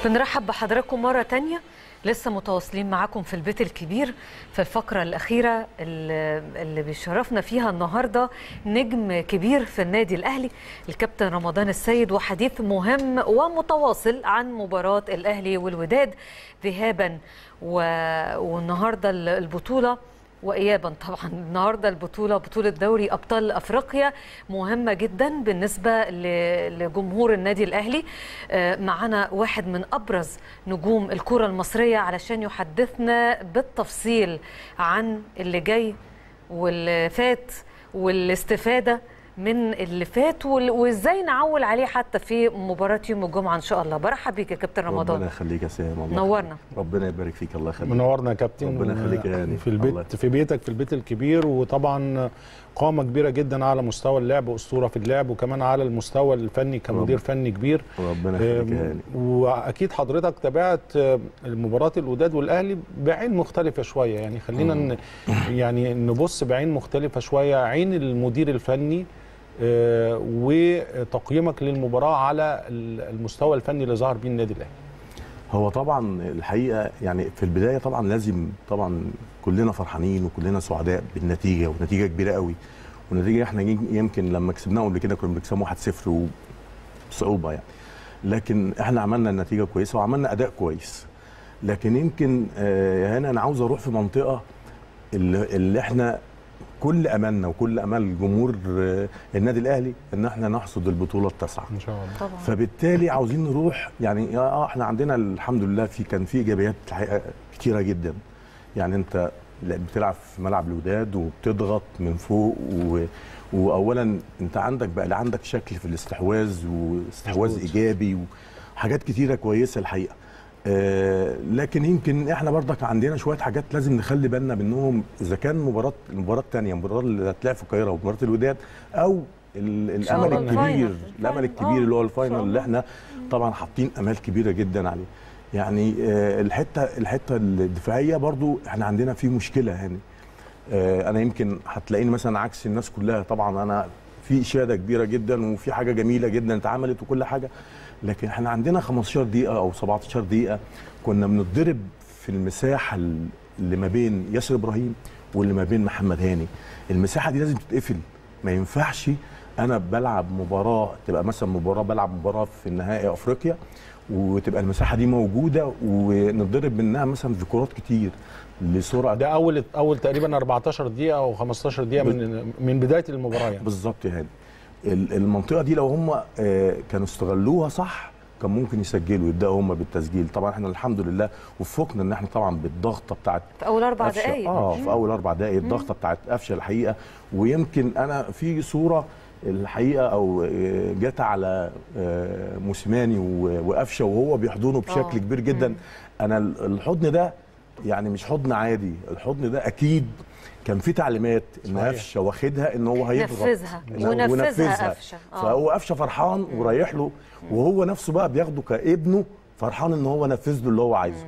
بنرحب بحضراتكم مرة تانية لسه متواصلين معاكم في البيت الكبير في الفقرة الأخيرة اللي اللي بيشرفنا فيها النهاردة نجم كبير في النادي الأهلي الكابتن رمضان السيد وحديث مهم ومتواصل عن مباراة الأهلي والوداد ذهابا و... والنهاردة البطولة وايابا طبعا النهارده البطوله بطوله دوري ابطال افريقيا مهمه جدا بالنسبه لجمهور النادي الاهلي معنا واحد من ابرز نجوم الكره المصريه علشان يحدثنا بالتفصيل عن اللي جاي واللي فات والاستفاده من اللي فات وازاي نعول عليه حتى في مباراه يوم الجمعه ان شاء الله برحب بيك يا كابتن رمضان ربنا يخليك يا سام الله نورنا ربنا يبارك فيك الله يخليك منورنا يا كابتن ربنا يخليك يا هاني في البيت الله. في بيتك في البيت الكبير وطبعا قامه كبيره جدا على مستوى اللعب اسطوره في اللعب وكمان على المستوى الفني كمدير فني كبير ربنا يخليك يا أم، هاني واكيد حضرتك تابعت مباراه الوداد والاهلي بعين مختلفه شويه يعني خلينا ن- يعني نبص بعين مختلفه شويه عين المدير الفني آه، وتقييمك للمباراه على المستوى الفني اللي ظهر بيه النادي الاهلي هو طبعا الحقيقه يعني في البدايه طبعا لازم طبعا كلنا فرحانين وكلنا سعداء بالنتيجه ونتيجه كبيره قوي ونتيجه احنا يمكن لما كسبناهم قبل كده كنا بنكسبهم 1-0 وبصعوبه يعني لكن احنا عملنا النتيجه كويسه وعملنا اداء كويس لكن يمكن آه، يا هنا انا عاوز اروح في منطقه اللي, اللي احنا كل املنا وكل امل جمهور آه، النادي الاهلي ان احنا نحصد البطوله التاسعه ان شاء الله طبعا فبالتالي عاوزين نروح يعني اه احنا عندنا الحمد لله في كان في ايجابيات الحقيقه كتيره جدا يعني انت بتلعب في ملعب الوداد وبتضغط من فوق و... واولا انت عندك بقى اللي عندك شكل في الاستحواذ واستحواذ مظبوط. ايجابي وحاجات كتيره كويسه الحقيقه آه لكن يمكن احنا برضك عندنا شويه حاجات لازم نخلي بالنا منهم اذا كان مباراه المباراه الثانيه المباراه اللي هتلعب في القاهره ومباراه الوداد او ال- شاء الامل الله الفاينل. الكبير الامل الفاينل. الكبير آه، اللي هو إن الفاينل شاء اللي الله. احنا طبعا حاطين امال كبيره جدا عليه يعني آه، الحته الحته الدفاعيه برضو احنا عندنا في مشكله هنا آه، انا يمكن هتلاقيني مثلا عكس الناس كلها طبعا انا في اشاده كبيره جدا وفي حاجه جميله جدا اتعملت وكل حاجه لكن احنا عندنا 15 دقيقه او 17 دقيقه كنا بنتضرب في المساحه اللي ما بين ياسر ابراهيم واللي ما بين محمد هاني المساحه دي لازم تتقفل ما ينفعش انا بلعب مباراه تبقى مثلا مباراه بلعب مباراه في النهائي افريقيا وتبقى المساحه دي موجوده ونتضرب منها مثلا في كرات كتير لسرعه ده اول اول تقريبا 14 دقيقه او 15 دقيقه من من بدايه المباراه يعني بالظبط يا هاني ال- المنطقه دي لو هم آه، كانوا استغلوها صح كان ممكن يسجلوا يبداوا هم بالتسجيل طبعا احنا الحمد لله وفقنا ان احنا طبعا بالضغطه بتاعت في اول اربع قفشة. دقائق اه في اول اربع دقائق الضغطه بتاعت قفشه الحقيقه ويمكن انا في صوره الحقيقه او آه، جت على آه، موسيماني و- وقفشه وهو بيحضنه آه. بشكل كبير جدا انا ال- الحضن ده يعني مش حضن عادي الحضن ده اكيد كان في تعليمات ان صحيح. قفشه واخدها ان هو هيضغط نفذها إن- ونفذها قفشه آه. فهو قفشه فرحان ورايح له وهو نفسه بقى بياخده كابنه فرحان ان هو نفذ له اللي هو عايزه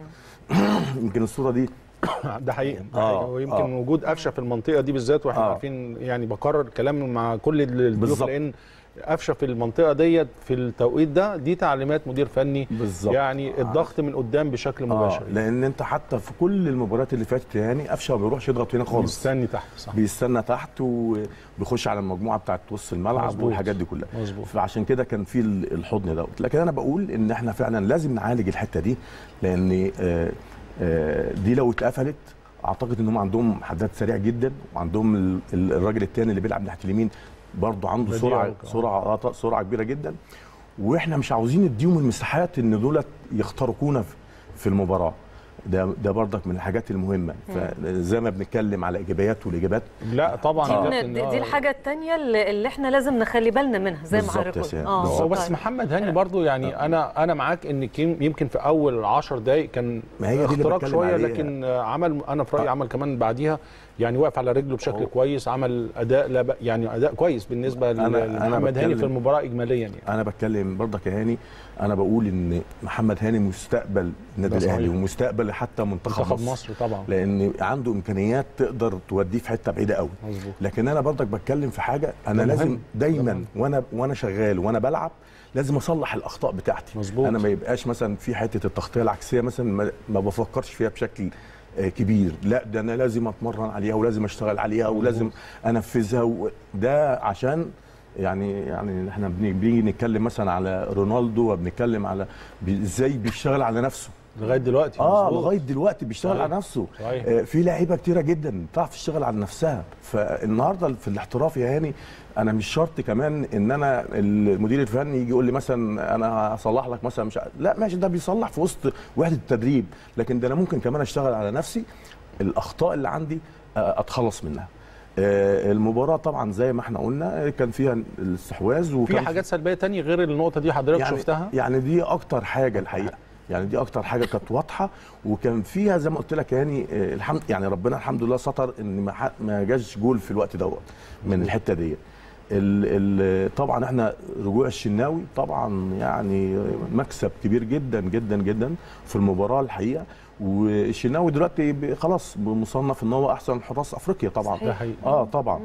يمكن الصوره دي ده حقيقي ده آه، حقيقي. ويمكن آه. وجود قفشه في المنطقه دي بالذات واحنا آه. عارفين يعني بكرر كلام مع كل الضيوف بالظبط. لان قفشه في المنطقه ديت في التوقيت ده دي تعليمات مدير فني بالظبط. يعني الضغط من قدام بشكل مباشر آه لان انت حتى في كل المباريات اللي فاتت يعني قفشه ما بيروحش يضغط هنا خالص مستني تحت صح بيستنى تحت وبيخش على المجموعه بتاعت وسط الملعب مظبوط. والحاجات دي كلها مظبوط. فعشان كده كان في ال- الحضن دوت لكن انا بقول ان احنا فعلا لازم نعالج الحته دي لان آه، آه، دي لو اتقفلت اعتقد ان هم عندهم حداد سريع جدا وعندهم ال- ال- الراجل الثاني اللي بيلعب ناحيه اليمين برضه عنده بديع سرعه وك- سرعه آه، سرعه كبيره جدا واحنا مش عاوزين نديهم المساحات ان دولت يخترقونا في- في المباراه ده ده برضك من الحاجات المهمه فزي ما بنتكلم على ايجابيات والايجابات لا طبعا يا دي, كابتن، دي, آه. دي الحاجه الثانيه اللي, اللي احنا لازم نخلي بالنا منها زي ما بالظبط حضرتك يا قلت سيادة، اه بالظبط. هو بس طيب. محمد هاني برضو يعني انا انا معاك ان كيم- يمكن في اول 10 دقائق كان ما هي دي اللي اختراق بتكلم شويه عليها. لكن آه، عمل انا في رايي عمل كمان بعديها يعني واقف على رجله بشكل هو- كويس عمل اداء لا بأ- يعني اداء كويس بالنسبه أنا- أنا لمحمد هاني في بتكلم- المباراه اجماليا يعني انا بتكلم برضك يا هاني انا بقول ان محمد هاني مستقبل النادي ده صحيح. الاهلي ومستقبل حتى منتخب, منتخب مصر, مصر طبعا لان عنده امكانيات تقدر توديه في حته بعيده قوي مظبوط لكن انا برضك بتكلم في حاجه انا ده لازم مهم. ده دايما مهم. وانا وانا شغال وانا بلعب لازم اصلح الاخطاء بتاعتي مظبوط. انا ما يبقاش مثلا في حته التغطيه العكسيه مثلا ما, ما بفكرش فيها بشكل آه، كبير لا ده انا لازم اتمرن عليها ولازم اشتغل عليها ولازم انفذها و... ده عشان يعني يعني احنا بنيجي بنيجي نتكلم مثلا على رونالدو وبنتكلم على بي- ازاي بيشتغل على نفسه لغايه دلوقتي اه مظبوط. لغايه دلوقتي بيشتغل صحيح. على نفسه صحيح. آه في لعيبه كتيره جدا بتعرف تشتغل على نفسها فالنهارده في الاحتراف يا هاني انا مش شرط كمان ان انا المدير الفني يجي يقول لي مثلا انا هصلح لك مثلا مش ع- لا ماشي ده بيصلح في وسط وحده التدريب لكن ده انا ممكن كمان اشتغل على نفسي الاخطاء اللي عندي آه، اتخلص منها آه، المباراه طبعا زي ما احنا قلنا كان فيها الاستحواذ وكان في حاجات سلبيه تانية غير النقطه دي حضرتك يعني شفتها يعني دي اكتر حاجه الحقيقه يعني دي اكتر حاجه كانت واضحه وكان فيها زي ما قلت لك يعني آه، الحمد يعني ربنا الحمد لله ستر ان ما ح- ما جاش جول في الوقت دوت من الحته دي ال ال طبعا احنا رجوع الشناوي طبعا يعني مكسب كبير جدا جدا جدا في المباراه الحقيقه والشناوي دلوقتي ب- خلاص مصنف ان هو احسن حراس افريقيا طبعا صحيح. ده حقيقي اه طبعا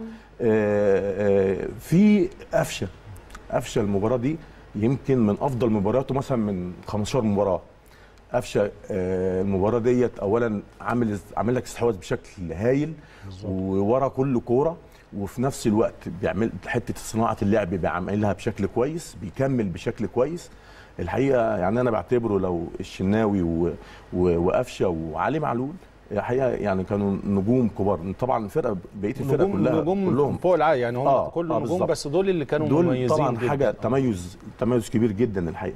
آه آه في قفشه قفشه المباراه دي يمكن من افضل مبارياته مثلا من 15 مباراه قفشه آه المباراه ديت اولا عامل عامل لك استحواذ بشكل هايل وورا كل كوره وفي نفس الوقت بيعمل حته صناعه اللعب بيعملها بشكل كويس بيكمل بشكل كويس الحقيقه يعني انا بعتبره لو الشناوي و- و- وقفشه وعلي معلول الحقيقه يعني كانوا نجوم كبار طبعا الفرقه بقيه الفرقه نجوم كلها نجوم كلهم فوق العادي يعني هم آه، كله آه، نجوم بالظبط. بس دول اللي كانوا دول مميزين طبعا جدا. حاجه آه. تميز تميز كبير جدا الحقيقه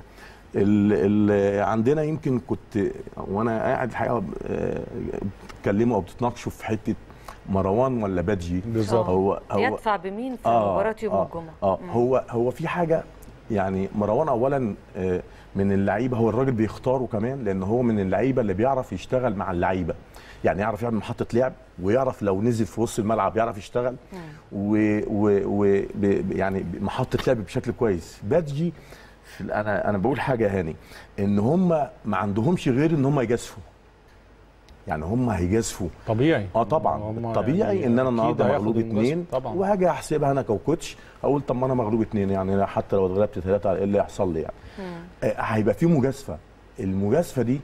ال ال عندنا يمكن كنت وانا قاعد الحقيقه آه، بتتكلموا او بتتناقشوا في حته مروان ولا بادجي بالظبط هو هو يدفع بمين في آه، مباراه يوم آه، الجمعه اه مم. هو هو في حاجه يعني مروان اولا آه، من اللعيبه هو الراجل بيختاره كمان لان هو من اللعيبه اللي بيعرف يشتغل مع اللعيبه يعني يعرف يعمل محطه لعب ويعرف لو نزل في وسط الملعب يعرف يشتغل و, و, و ب- ب- يعني محطه لعب بشكل كويس بادجي في- انا انا بقول حاجه يا هاني ان هم ما عندهمش غير ان هم يجازفوا يعني هم هيجازفوا طبيعي اه طبعا هم طبيعي يعني ان انا أكيد النهارده هياخد مغلوب المجازفة اتنين طبعا وهاجي احسبها انا كوكوتش اقول طب ما انا مغلوب اتنين يعني أنا حتى لو اتغلبت ثلاثه ايه اللي يحصل لي يعني آه هيبقى في مجازفه المجازفه دي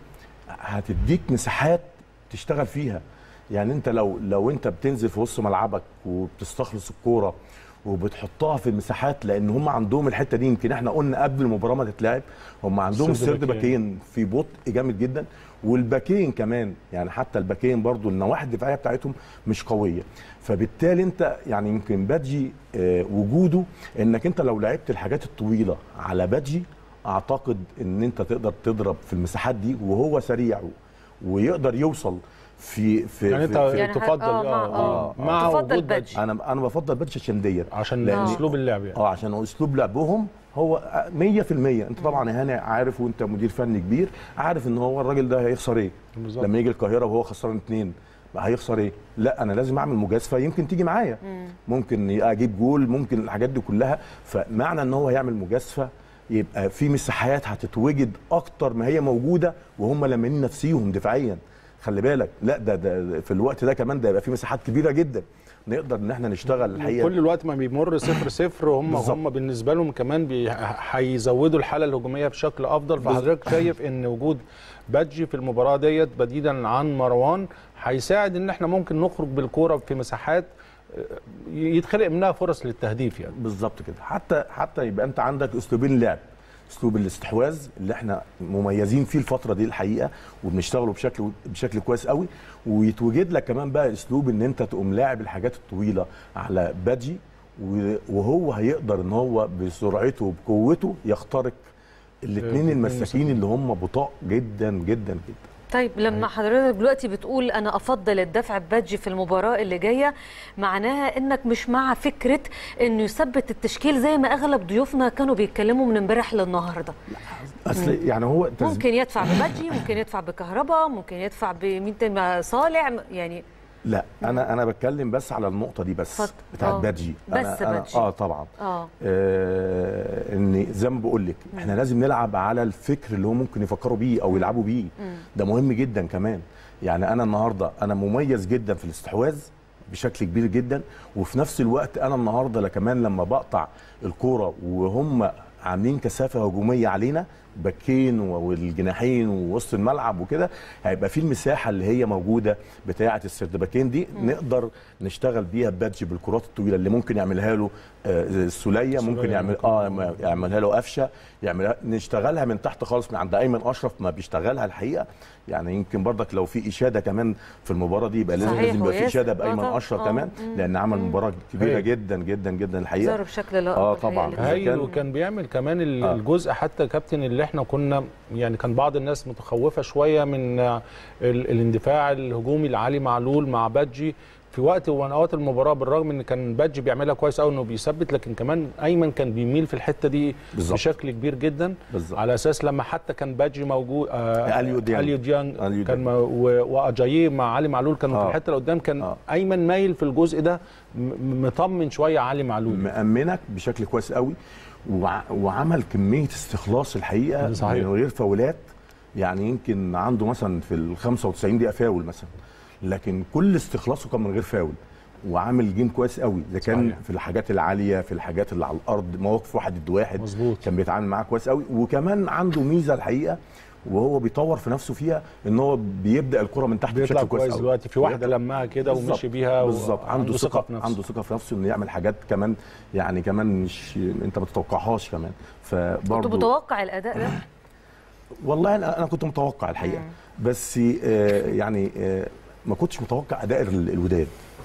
هتديك مساحات تشتغل فيها يعني انت لو لو انت بتنزل في وسط ملعبك وبتستخلص الكوره وبتحطها في المساحات لان هم عندهم الحته دي يمكن احنا قلنا قبل المباراه ما تتلعب هم عندهم السرد السرد باكين. باكين في بطء جامد جدا والباكين كمان يعني حتى الباكين برضو النواحي الدفاعيه بتاعتهم مش قويه فبالتالي انت يعني يمكن بادجي آه، وجوده انك انت لو لعبت الحاجات الطويله على بادجي اعتقد ان انت تقدر تضرب في المساحات دي وهو سريع ويقدر يوصل في في يعني انت في, في يعني تفضل آه، مع- اه آه، مع تفضل وجود بادجي. بادجي انا انا بفضل بادجي عشان ديت عشان لأن- اسلوب اللعب يعني اه عشان اسلوب لعبهم هو 100% انت طبعا يا هاني عارف وانت مدير فني كبير عارف ان هو الراجل ده هيخسر ايه بالظبط. لما يجي القاهره وهو خسران اتنين هيخسر ايه لا انا لازم اعمل مجازفه يمكن تيجي معايا ممكن اجيب جول ممكن الحاجات دي كلها فمعنى ان هو هيعمل مجازفه يبقى في مساحات هتتوجد اكتر ما هي موجوده وهم لامنين نفسيهم دفاعيا خلي بالك لا ده ده في الوقت ده كمان ده يبقى في مساحات كبيره جدا نقدر ان احنا نشتغل الحقيقه كل الوقت ما بيمر صفر صفر هم بالظبط. هم بالنسبه لهم كمان بي- هيزودوا الحاله الهجوميه بشكل افضل فحضرتك شايف ان وجود بادجي في المباراه ديت بديلا عن مروان هيساعد ان احنا ممكن نخرج بالكوره في مساحات آه، يتخلق منها فرص للتهديف يعني بالظبط كده حتى حتى يبقى انت عندك اسلوبين لعب اسلوب الاستحواذ اللي احنا مميزين فيه الفتره دي الحقيقه وبنشتغله بشكل بشكل كويس قوي ويتوجد لك كمان بقى اسلوب ان انت تقوم لاعب الحاجات الطويله على بادجي و- وهو هيقدر ان هو بسرعته وبقوته يخترق الاثنين الاتنين المساكين اللي هم بطاء جدا جدا جدا طيب لما حضرتك دلوقتي بتقول انا افضل الدفع ببادجي في المباراه اللي جايه معناها انك مش مع فكره انه يثبت التشكيل زي ما اغلب ضيوفنا كانوا بيتكلموا من امبارح للنهارده اصل يعني هو تز- ممكن يدفع ببادجي ممكن يدفع بكهرباء ممكن يدفع بمين تاني مع صالح يعني لا انا انا بتكلم بس على النقطه دي بس اتفضل. بتاعت آه. بادجي بس أنا أنا بادجي. اه طبعا اه آه ان زي ما بقول لك احنا لازم نلعب على الفكر اللي هو ممكن يفكروا بيه او يلعبوا بيه ده مهم جدا كمان يعني انا النهارده انا مميز جدا في الاستحواذ بشكل كبير جدا وفي نفس الوقت انا النهارده لا كمان لما بقطع الكوره وهم عاملين كثافه هجوميه علينا باكين والجناحين ووسط الملعب وكده هيبقى في المساحه اللي هي موجوده بتاعه السردباكين دي نقدر نشتغل بيها بادج بالكرات الطويله اللي ممكن يعملها له آه، السوليه ممكن السولية يعمل ممكن. اه يعملها له قفشه يعملها نشتغلها من تحت خالص من عند ايمن اشرف ما بيشتغلها الحقيقه يعني يمكن برضك لو في اشاده كمان في المباراه دي يبقى لازم صحيح، لازم يبقى في وياسر. اشاده آه بايمن طبعاً. اشرف آه. كمان مم. لان عمل مم. مباراه كبيره هايل. جدا جدا جدا الحقيقه ظهر بشكل لائق آه الحقيقة طبعاً. للجميع. هايل كان- وكان بيعمل كمان ال- آه. الجزء حتى كابتن اللي احنا كنا يعني كان بعض الناس متخوفه شويه من آه، ال- الاندفاع الهجومي لعلي معلول مع بادجي في وقت ومن اوقات المباراه بالرغم ان كان بادجي بيعملها كويس قوي انه بيثبت لكن كمان ايمن كان بيميل في الحته دي بالظبط. بشكل كبير جدا بالظبط. على اساس لما حتى كان بادجي موجود آه أليو ديانج. اليو ديانج أليو كان ديانج. ما- و- واجاييه مع علي معلول كانوا في آه. الحته اللي قدام كان آه. ايمن مايل في الجزء ده م- مطمن شويه علي معلول مأمنك بشكل كويس قوي وع- وعمل كميه استخلاص الحقيقه صحيح. من غير فاولات يعني يمكن عنده مثلا في ال 95 دقيقه فاول مثلا لكن كل استخلاصه كان من غير فاول وعامل جيم كويس قوي اذا كان صحيح. في الحاجات العاليه في الحاجات اللي على الارض مواقف واحد ضد واحد مظبوط. كان بيتعامل معاه كويس قوي وكمان عنده ميزه الحقيقه وهو بيطور في نفسه فيها ان هو بيبدا الكره من تحت بيطلع بشكل كويس كويس قوي. دلوقتي في واحده بيطلع- لمها كده بالظبط. ومشي بيها بالظبط عنده ثقه في نفسه عنده ثقه في نفسه انه يعمل حاجات كمان يعني كمان مش انت ما تتوقعهاش كمان كنت فبرضه متوقع الاداء ده والله انا انا كنت متوقع الحقيقه بس آه يعني آه ما كنتش متوقع اداء ال- الوداد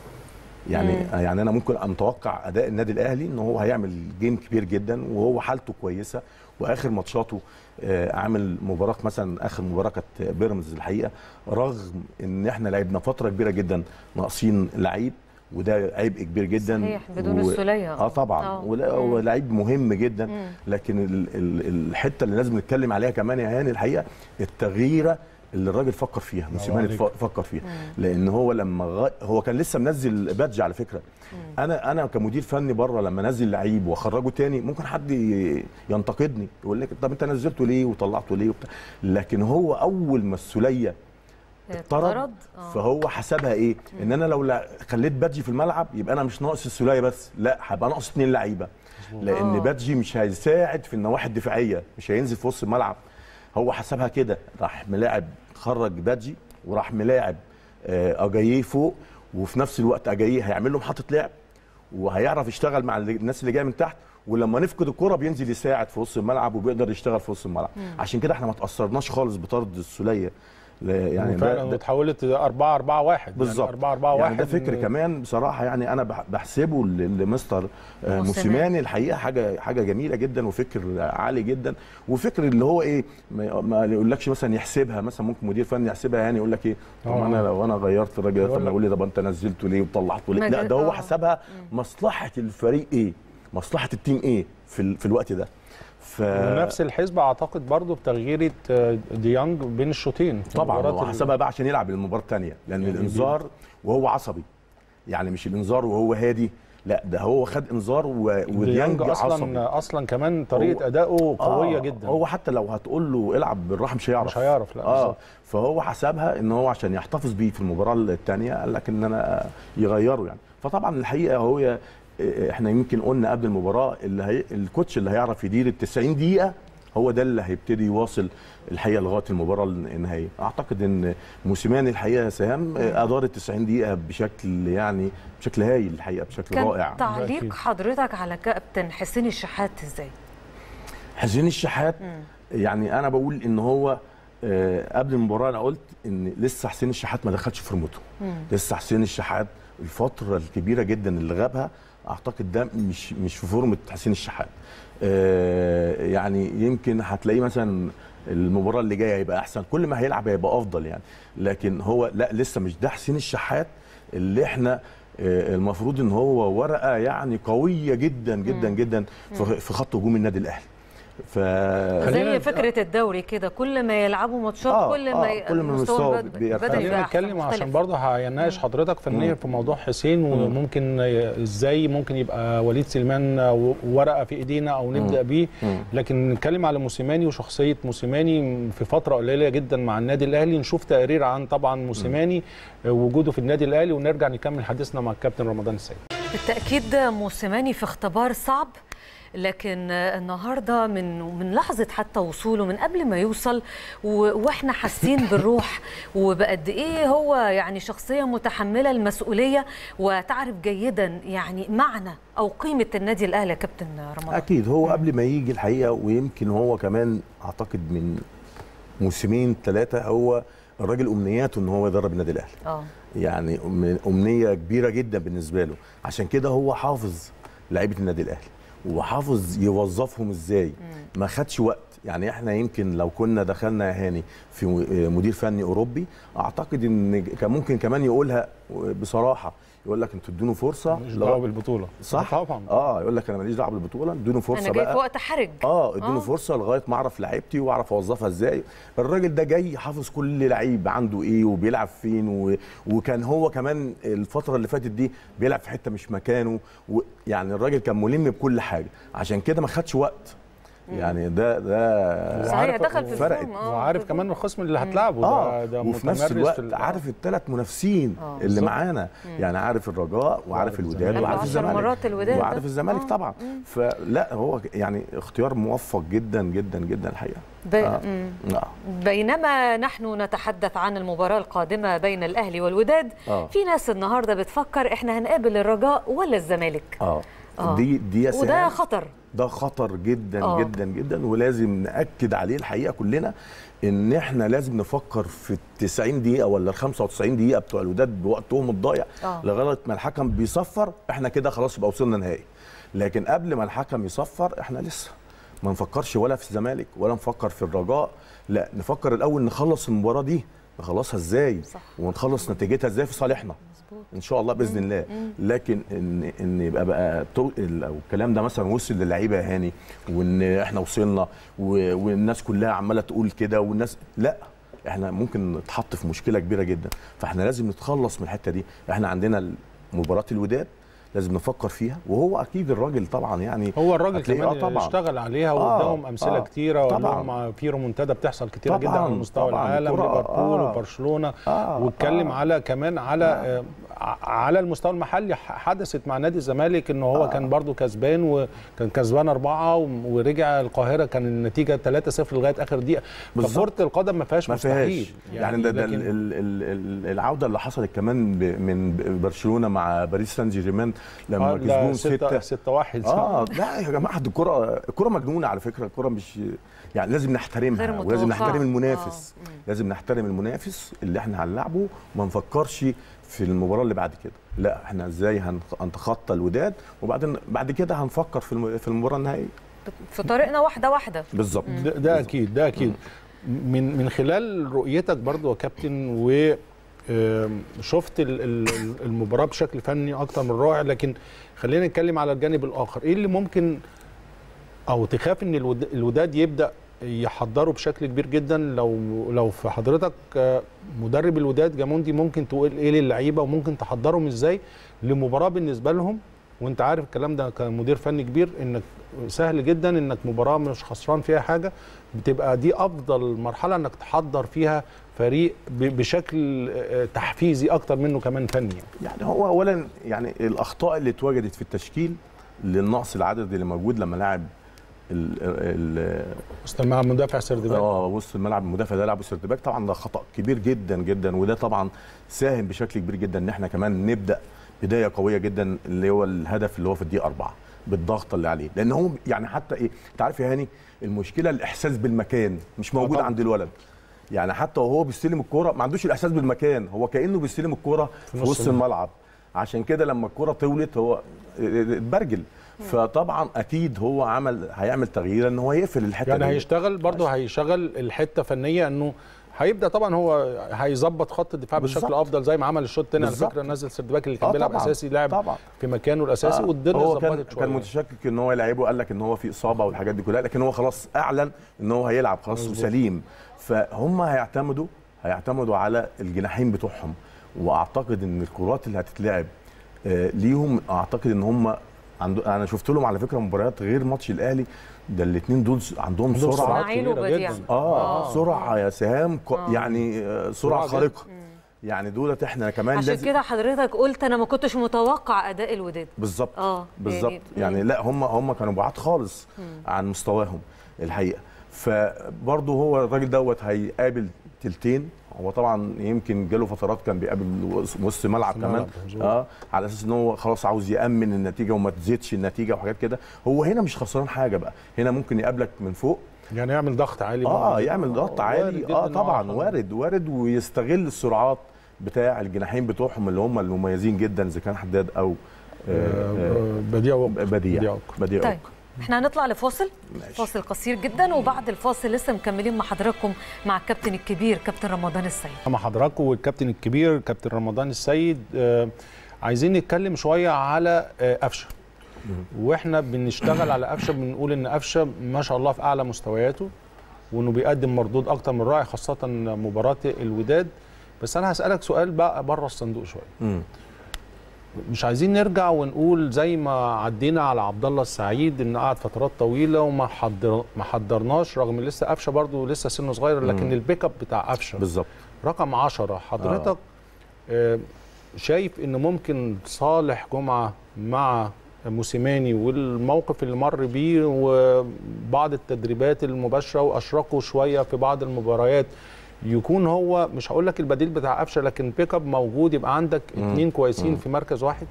يعني مم. يعني انا ممكن متوقع اداء النادي الاهلي ان هو هيعمل جيم كبير جدا وهو حالته كويسه واخر ماتشاته آه عامل مباراه مثلا اخر مباراه كانت بيراميدز الحقيقه رغم ان احنا لعبنا فتره كبيره جدا ناقصين لعيب وده عبء كبير جدا صحيح، بدون السولية. اه طبعا آه. ولا- مم. هو لعيب مهم جدا مم. لكن ال ال الحته اللي لازم نتكلم عليها كمان يا هاني الحقيقه التغييره اللي الراجل فكر فيها موسيماني عليك. ف- فكر فيها لان هو لما غ... هو كان لسه منزل بادج على فكره انا انا كمدير فني بره لما انزل لعيب واخرجه تاني ممكن حد ي- ينتقدني يقول لك طب انت نزلته ليه وطلعته ليه وبتاع لكن هو اول ما السوليه اتطرد اتطرد؟ آه. فهو حسبها ايه ان انا لو لا- خليت بادجي في الملعب يبقى انا مش ناقص السوليه بس لا هبقى ناقص اثنين لعيبه لان آه. بادجي مش هيساعد في النواحي الدفاعيه مش هينزل في وسط الملعب هو حسبها كده راح ملاعب خرج بادجي وراح ملاعب آه، اجاييه فوق وفي نفس الوقت اجاييه هيعمل له محطه لعب وهيعرف يشتغل مع اللي- الناس اللي جايه من تحت ولما نفقد الكره بينزل يساعد في وسط الملعب وبيقدر يشتغل في وسط الملعب عشان كده احنا ما تاثرناش خالص بطرد السوليه لا، يعني يعني ده- فعلا ده- اتحولت 4 4 1 بالظبط 4 4 1 يعني ده فكر كمان بصراحه يعني انا بح- بحسبه ل- لمستر آه، موسيماني. موسيماني الحقيقه حاجه حاجه جميله جدا وفكر عالي جدا وفكر اللي هو ايه ما ما يقولكش مثلا يحسبها مثلا ممكن مدير فني يحسبها يعني يقول لك ايه طب آه. انا لو انا غيرت الراجل ده طب يقول ما لك- يقول لي طب انت نزلته ليه وطلعته ليه ما لا جا- ده هو آه. حسبها مصلحه الفريق ايه مصلحه التيم ايه في ال- في الوقت ده ف ونفس الحسبه اعتقد برضو بتغيير آه، ديانج بين الشوطين في طبعا مباراة هو ال- حسبها بقى عشان يلعب المباراه الثانيه لان يعني الانذار وهو عصبي يعني مش الانذار وهو هادي لا ده هو خد انذار و- ديانج وديانج عصبي اصلا اصلا كمان طريقه هو- اداؤه قويه آه، جدا هو حتى لو هتقول له العب بالراحه مش هيعرف مش هيعرف، لا، اه بالظبط. فهو حسبها ان هو عشان يحتفظ بيه في المباراه الثانيه قال لك ان انا يغيره يعني فطبعا الحقيقه هو احنا يمكن قلنا قبل المباراه اللي هي الكوتش اللي هيعرف يدير ال 90 دقيقه هو ده اللي هيبتدي يواصل الحقيقه لغايه المباراه النهائيه اعتقد ان موسيماني الحقيقه يا سهام ادار ال 90 دقيقه بشكل يعني بشكل هايل الحقيقه بشكل كان رائع تعليق أكيد. حضرتك على كابتن حسين الشحات ازاي؟ حسين الشحات يعني انا بقول ان هو آه، قبل المباراه انا قلت ان لسه حسين الشحات ما دخلش فورمته لسه حسين الشحات الفتره الكبيره جدا اللي غابها اعتقد ده مش مش في فورمه حسين الشحات آه، يعني يمكن هتلاقيه مثلا المباراه اللي جايه هيبقى احسن كل ما هيلعب هيبقى افضل يعني لكن هو لا لسه مش ده حسين الشحات اللي احنا آه، المفروض ان هو ورقه يعني قويه جدا جدا جدا في في خط هجوم النادي الاهلي ف خلينا زي نت- فكره الدوري كده كل ما يلعبوا ماتشات آه، كل ما آه، ي- كل ما المستوى المستوى البد- بيرتفع. البدني خلينا يبقى أحسن، نتكلم عشان مختلف. برضه هيناقش حضرتك فنيا في موضوع حسين وممكن ازاي ممكن يبقى وليد سليمان ورقه في ايدينا او نبدا بيه لكن نتكلم على موسيماني وشخصيه موسيماني في فتره قليله جدا مع النادي الاهلي نشوف تقرير عن طبعا موسيماني وجوده في النادي الاهلي ونرجع نكمل حديثنا مع الكابتن رمضان السيد بالتأكيد موسيماني في اختبار صعب لكن النهارده من من لحظه حتى وصوله من قبل ما يوصل و- واحنا حاسين بالروح وبقد ايه هو يعني شخصيه متحمله المسؤوليه وتعرف جيدا يعني معنى او قيمه النادي الاهلي يا كابتن رمضان اكيد هو قبل ما يجي الحقيقه ويمكن هو كمان اعتقد من موسمين ثلاثه هو الراجل امنياته ان هو يدرب النادي الاهلي اه يعني أم- امنيه كبيره جدا بالنسبه له عشان كده هو حافظ لعيبه النادي الاهلي وحافظ يوظفهم ازاي ما خدش وقت يعني احنا يمكن لو كنا دخلنا يا هاني في م- مدير فني اوروبي اعتقد ان كان ممكن كمان يقولها بصراحه يقول لك انتوا ادونوا فرصه مش لغاية- دعوه بالبطوله صح طبعا اه يقول لك انا ماليش دعوه بالبطوله ادوني فرصه انا جاي بقى في وقت حرج اه ادوني آه. فرصه لغايه ما اعرف لعيبتي واعرف اوظفها ازاي الراجل ده جاي حافظ كل لعيب عنده ايه وبيلعب فين و... وكان هو كمان الفتره اللي فاتت دي بيلعب في حته مش مكانه و... يعني الراجل كان ملم بكل حاجه عشان كده ما خدش وقت يعني ده ده صحيح وعارف- دخل في فرقت. الفورم، آه، وعارف في كمان الخصم اللي هتلعبه اه ده, ده وفي نفس متمرس الوقت في ال- عارف الثلاث منافسين آه. اللي بالظبط. معانا يعني عارف الرجاء وعارف وعارف الوداد الزمالك. وعارف عشر الزمالك مرات الوداد وعارف ده. الزمالك آه. طبعا فلا هو يعني اختيار موفق جدا جدا جدا الحقيقه ب... آه. مم. آه. بينما نحن نتحدث عن المباراة القادمة بين الأهلي والوداد آه. في ناس النهاردة بتفكر إحنا هنقابل الرجاء ولا الزمالك اه آه. دي دي يا وده سهام، خطر ده خطر جدا آه. أوه. جدا جدا ولازم ناكد عليه الحقيقه كلنا ان احنا لازم نفكر في ال 90 دقيقه ولا ال 95 دقيقه بتوع الوداد بوقتهم الضايع آه. لغايه ما الحكم بيصفر احنا كده خلاص يبقى وصلنا نهائي لكن قبل ما الحكم يصفر احنا لسه ما نفكرش ولا في الزمالك ولا نفكر في الرجاء لا نفكر الاول نخلص المباراه دي نخلصها ازاي صح. ونخلص نتيجتها ازاي في صالحنا مظبوط ان شاء الله باذن الله لكن ان ان يبقى بقى تو- لو الكلام ده مثلا وصل للعيبه يا هاني وان احنا وصلنا و- والناس كلها عماله تقول كده والناس لا احنا ممكن نتحط في مشكله كبيره جدا فاحنا لازم نتخلص من الحته دي احنا عندنا مباراه الوداد لازم نفكر فيها وهو اكيد الراجل طبعا يعني هو الراجل هتلاقيه- كمان آه طبعا. اشتغل عليها آه، وقدامهم امثله آه، كتيره طبعاً. وانهم في رومنتادا بتحصل كتيره طبعاً، جدا على مستوى طبعاً. العالم الكرة- ليفربول آه. وبرشلونه آه، واتكلم آه. على كمان على آه. على المستوى المحلي ح- حدثت مع نادي الزمالك ان هو آه. كان برضو كسبان وكان كسبان اربعه و- ورجع القاهره كان النتيجه 3-0 لغايه اخر دقيقه بالظبط. فكره القدم ما فيهاش ما مستحيل فيهاش يعني ده, ده ال- لكن- ال- ال- ال- العوده اللي حصلت كمان ب- من برشلونه مع باريس سان جيرمان لما آه، كسبوهم لا، ستة سته ستة واحد اه لا يا جماعه دي الكره الكره مجنونه على فكره الكره مش يعني لازم غير نحترمها متوقعة. ولازم نحترم المنافس آه. مم. لازم نحترم المنافس اللي احنا هنلعبه وما نفكرش في المباراه اللي بعد كده لا احنا ازاي هنخ- هنتخطى الوداد وبعدين بعد كده هنفكر في الم- في المباراه النهائيه في طريقنا واحدة واحدة بالظبط ده, ده اكيد ده اكيد من من خلال رؤيتك برضو يا كابتن و آم، شفت ال- ال- المباراه بشكل فني اكتر من رائع لكن خلينا نتكلم على الجانب الاخر ايه اللي ممكن او تخاف ان الود- الوداد يبدا يحضروا بشكل كبير جدا لو لو في حضرتك آه، مدرب الوداد جاموندي ممكن تقول ايه للعيبه وممكن تحضرهم ازاي لمباراه بالنسبه لهم وانت عارف الكلام ده كمدير فني كبير انك سهل جدا انك مباراه مش خسران فيها حاجه بتبقى دي افضل مرحله انك تحضر فيها فريق ب- بشكل آه، تحفيزي اكتر منه كمان فني يعني هو اولا يعني الاخطاء اللي اتوجدت في التشكيل للنقص العدد اللي موجود لما لاعب ال- ال- استاذ مع مدافع سردباك اه وسط الملعب المدافع ده لعبه سيرتباك طبعا ده خطا كبير جدا جدا وده طبعا ساهم بشكل كبير جدا ان احنا كمان نبدا بدايه قويه جدا اللي هو الهدف اللي هو في الدقيقه أربعة بالضغط اللي عليه لان هو يعني حتى ايه انت عارف يا هاني المشكله الاحساس بالمكان مش موجود طبعاً. عند الولد يعني حتى وهو بيستلم الكوره ما عندوش الاحساس بالمكان هو كانه بيستلم الكوره في, نص وسط الملعب عشان كده لما الكوره طولت هو اتبرجل فطبعا اكيد هو عمل هيعمل تغيير ان هو يقفل الحته يعني دي. هيشتغل برضه هيشغل الحته فنيه انه هيبدا طبعا هو هيظبط خط الدفاع بشكل بالظبط. افضل زي ما عمل الشوط الثاني على بالظبط. فكره نزل سردباك اللي كان آه بيلعب طبعاً. اساسي لاعب طبعا في مكانه الاساسي آه، والدنيا هو كان ظبطت شويه كان متشكك ان هو يلعبه قال لك ان هو في اصابه والحاجات دي كلها لكن هو خلاص اعلن ان هو هيلعب خلاص مظبوط. وسليم فهم هيعتمدوا هيعتمدوا على الجناحين بتوعهم واعتقد ان الكرات اللي هتتلعب آه، ليهم اعتقد ان هم عنده انا شفت لهم على فكره مباريات غير ماتش الاهلي ده الاثنين دول عندهم عندهم سرعه سرعات إسماعيل كبيرة وبديع. جدا. اه سرعه يا سهام ق- آه. يعني آه، سرعه سرعة خارقه يعني دولت احنا كمان عشان لازم كده حضرتك قلت انا ما كنتش متوقع اداء الوداد بالظبط اه بالظبط يعني- يعني, لا هم هم كانوا بعاد خالص عن مستواهم الحقيقه فبرضه هو الراجل دوت هيقابل تلتين هو طبعا يمكن جاله فترات كان بيقابل وسط- وسط ملعب وسط كمان ملعب، مظبوط. اه على اساس ان هو خلاص عاوز يامن النتيجه وما تزيدش النتيجه وحاجات كده هو هنا مش خسران حاجه بقى هنا ممكن يقابلك من فوق يعني يعمل ضغط عالي اه بقى. يعمل ضغط وارد عالي جداً اه إن هو طبعا عشان- وارد وارد ويستغل السرعات بتاع الجناحين بتوعهم اللي هم المميزين جدا اذا كان حداد او آه، آه، آه، بديع وقت. بديع بديع وقت. بديع طيب أوك. احنا هنطلع لفاصل ماشي. فاصل قصير جدا وبعد الفاصل لسه مكملين مع حضراتكم مع الكابتن الكبير كابتن رمضان السيد مع حضراتكم والكابتن الكبير كابتن رمضان السيد آه، عايزين نتكلم شويه على آه، قفشه واحنا بنشتغل على قفشه بنقول ان قفشه ما شاء الله في اعلى مستوياته وانه بيقدم مردود اكتر من رائع خاصه مباراه الوداد بس انا هسالك سؤال بقى بره الصندوق شويه مم. مش عايزين نرجع ونقول زي ما عدينا على عبد الله السعيد ان قعد فترات طويله وما حضر ما حضرناش رغم إن لسه قفشه برضه لسه سنه صغير لكن البيك اب بتاع قفشه بالظبط رقم 10 حضرتك آه. شايف ان ممكن صالح جمعه مع موسيماني والموقف اللي مر بيه وبعض التدريبات المباشره واشركوا شويه في بعض المباريات يكون هو مش هقول لك البديل بتاع قفشه لكن بيك اب موجود يبقى عندك مم. اثنين كويسين مم. في مركز واحد